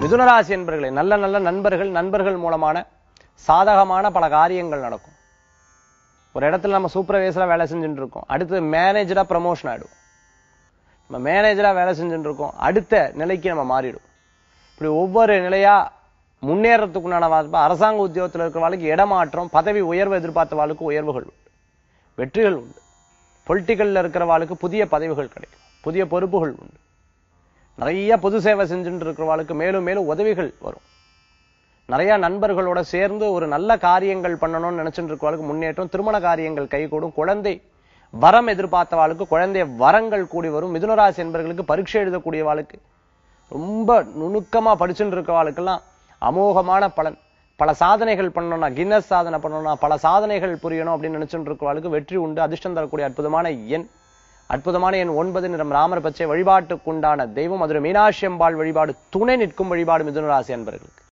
மிதுனராசி என்பர்களே நல்ல நல்ல நண்பர்கள் நண்பர்கள் மூலமான சாதகமான பல காரியங்கள் நடக்கும் ஒரு இடத்துல நம்ம சூப்பர்வைசரா வேலை செஞ்சுட்டு இருக்கோம் அடுத்து மேனேஜரா ப்ரமோஷன் ஆயிடும் நம்ம மேனேஜரா வேலை செஞ்சுட்டு இருக்கோம் அடுத்த நிலைக்கு நம்ம மாறிடும் இப்படி ஒவ்வொரு நிலையா முன்னேறத்துக்குண்டான வாய்ப்பு அரசாங்க உத்தியோகத்தில் இருக்கிறவாளுக்கு இடமாற்றம் பதவி உயர்வு எதிர்பார்த்தவாளுக்கு உயர்வுகள் உண்டு வெற்றிகள் உண்டு பொலிட்டிக்கல்ல இருக்கிறவாளுக்கு புதிய பதவிகள் கிடைக்கும் புதிய பொறுப்புகள் உண்டு நிறைய பொது சேவை செஞ்சுட்டு இருக்கிறவாளுக்கு மேலும் மேலும் உதவிகள் வரும் நிறைய நண்பர்களோட சேர்ந்து ஒரு நல்ல காரியங்கள் பண்ணணும்னு நினைச்சிட்டு இருக்கவாளுக்கு முன்னேற்றம் திருமண காரியங்கள் கைகூடும் குழந்தை வரம் எதிர்பார்த்தவாளுக்கு குழந்தை வரங்கள் கூடி வரும் மிதுனராசி என்பவர்களுக்கு பரீட்சை எழுதக்கூடியவாளுக்கு ரொம்ப நுணுக்கமா படிச்சுட்டு இருக்கவாளுக்கெல்லாம் அமோகமான பலன் பல சாதனைகள் பண்ணணும்னா கின்னஸ் சாதனை பண்ணணும்னா பல சாதனைகள் புரியணும் அப்படின்னு நினைச்சுட்டு இருக்கவாளுக்கு வெற்றி உண்டு அதிர்ஷ்டம் தரக்கூடிய அற்புதமான எண் அற்புதமான எண் ஒன்பது நிறம் ராமர் பச்சை வழிபாட்டுக்குண்டான தெய்வம் மதுரை மீனாட்சி அம்பாள் வழிபாடு துணை நிற்கும் வழிபாடு மிதுனராசி அன்பர்களுக்கு